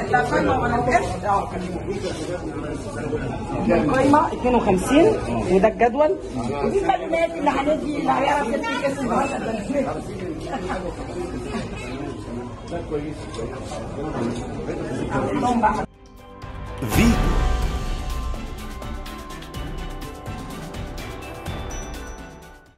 لا قايمه ولا القرش اه القايمه 52 وده الجدول ودي المعلومات اللي هندي اللي هيعرف يدي اسم فيتو